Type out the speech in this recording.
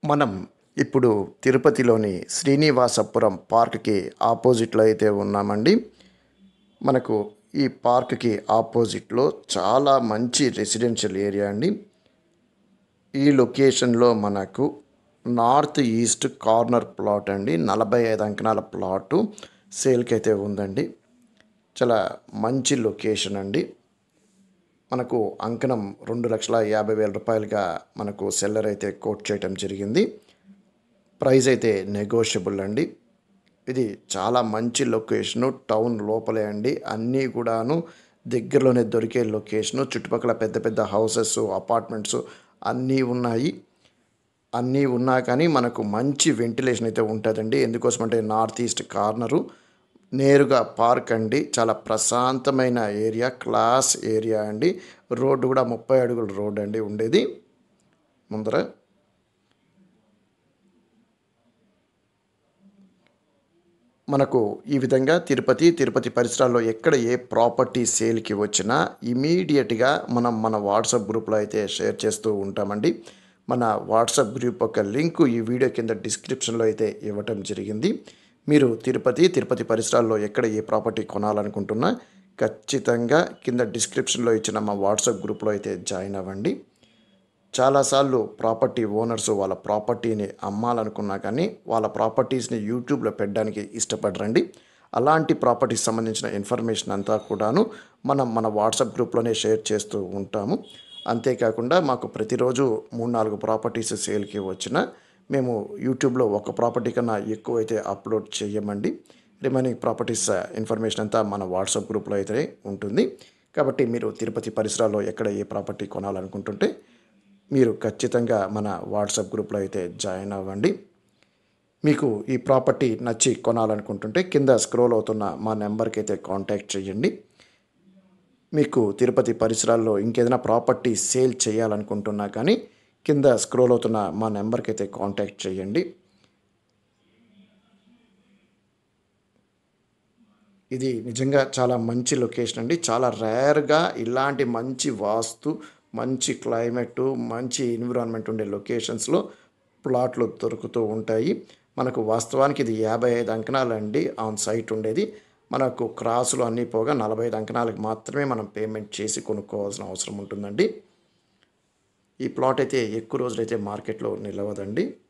మనం ఇప్పుడు తిరుపతిలోని శ్రీనివాసపురం పార్క్కి ఆపోజిట్లో అయితే ఉన్నామండి మనకు ఈ పార్క్కి ఆపోజిట్లో చాలా మంచి రెసిడెన్షియల్ ఏరియా అండి ఈ లొకేషన్లో మనకు నార్త్ ఈస్ట్ కార్నర్ ప్లాట్ అండి నలభై ఐదు అంకణాల ప్లాటు సేల్కి అయితే ఉందండి చాలా మంచి లొకేషన్ అండి మనకు అంకణం రెండు లక్షల యాభై వేల రూపాయలుగా మనకు సెల్లర్ అయితే కోట్ చేయటం జరిగింది ప్రైస్ అయితే నెగోషియబుల్ అండి ఇది చాలా మంచి లొకేషను టౌన్ లోపలే అండి అన్నీ కూడాను దగ్గరలోనే దొరికే లొకేషను చుట్టుపక్కల పెద్ద పెద్ద హౌసెస్ అపార్ట్మెంట్స్ అన్నీ ఉన్నాయి అన్నీ ఉన్నా కానీ మనకు మంచి వెంటిలేషన్ అయితే ఉంటుందండి ఎందుకోసమంటే నార్త్ ఈస్ట్ కార్నరు నేరుగా పార్క్ అండి చాలా ప్రశాంతమైన ఏరియా క్లాస్ ఏరియా అండి రోడ్డు కూడా ముప్పై అడుగుల రోడ్ అండి ఉండేది ముందర మనకు ఈ విధంగా తిరుపతి తిరుపతి పరిసరాల్లో ఎక్కడ ఏ ప్రాపర్టీ సేల్కి వచ్చినా ఇమీడియట్గా మనం మన వాట్సాప్ గ్రూప్లో అయితే షేర్ చేస్తూ ఉంటామండి మన వాట్సాప్ గ్రూప్ యొక్క లింకు ఈ వీడియో కింద డిస్క్రిప్షన్లో అయితే ఇవ్వటం జరిగింది మీరు తిరుపతి తిరుపతి పరిసరాల్లో ఎక్కడ ఏ ప్రాపర్టీ కొనాలనుకుంటున్నా ఖచ్చితంగా కింద డిస్క్రిప్షన్లో ఇచ్చిన మా వాట్సాప్ గ్రూప్లో అయితే జాయిన్ అవ్వండి చాలాసార్లు ప్రాపర్టీ ఓనర్స్ వాళ్ళ ప్రాపర్టీని అమ్మాలనుకున్నా కానీ వాళ్ళ ప్రాపర్టీస్ని యూట్యూబ్లో పెట్టడానికి ఇష్టపడరండి అలాంటి ప్రాపర్టీస్ సంబంధించిన ఇన్ఫర్మేషన్ అంతా కూడాను మనం మన వాట్సాప్ గ్రూప్లోనే షేర్ చేస్తూ ఉంటాము అంతేకాకుండా మాకు ప్రతిరోజు మూడు నాలుగు ప్రాపర్టీస్ సేల్కి వచ్చిన మేము యూట్యూబ్లో ఒక ప్రాపర్టీ కన్నా ఎక్కువ అయితే అప్లోడ్ చేయమండి రిమైనింగ్ ప్రాపర్టీస్ ఇన్ఫర్మేషన్ అంతా మన వాట్సాప్ గ్రూప్లో అయితే ఉంటుంది కాబట్టి మీరు తిరుపతి పరిసరాల్లో ఎక్కడ ఏ ప్రాపర్టీ కొనాలనుకుంటుంటే మీరు ఖచ్చితంగా మన వాట్సాప్ గ్రూప్లో అయితే జాయిన్ అవ్వండి మీకు ఈ ప్రాపర్టీ నచ్చి కొనాలనుకుంటుంటే కింద స్క్రోల్ అవుతున్న మా నెంబర్కి అయితే కాంటాక్ట్ చేయండి మీకు తిరుపతి పరిసరాల్లో ఇంకేదైనా ప్రాపర్టీ సేల్ చేయాలనుకుంటున్నా కానీ కింద స్క్రోల్ అవుతున్న మా నెంబర్కి అయితే కాంటాక్ట్ చేయండి ఇది నిజంగా చాలా మంచి లొకేషన్ అండి చాలా రేర్గా ఇలాంటి మంచి వాస్తు మంచి క్లైమేట్ మంచి ఎన్విరాన్మెంట్ ఉండే లొకేషన్స్లో ప్లాట్లు దొరుకుతూ ఉంటాయి మనకు వాస్తవానికి ఇది యాభై ఐదు అంకణాలండి ఆన్ సైట్ ఉండేది మనకు క్రాసులు అన్నీ పోగా నలభై ఐదు అంకణాలకు మాత్రమే మనం పేమెంట్ చేసి కొనుక్కోవాల్సిన అవసరం ఉంటుందండి ఈ ప్లాట్ అయితే ఎక్కువ రోజులైతే మార్కెట్లో నిలవదండి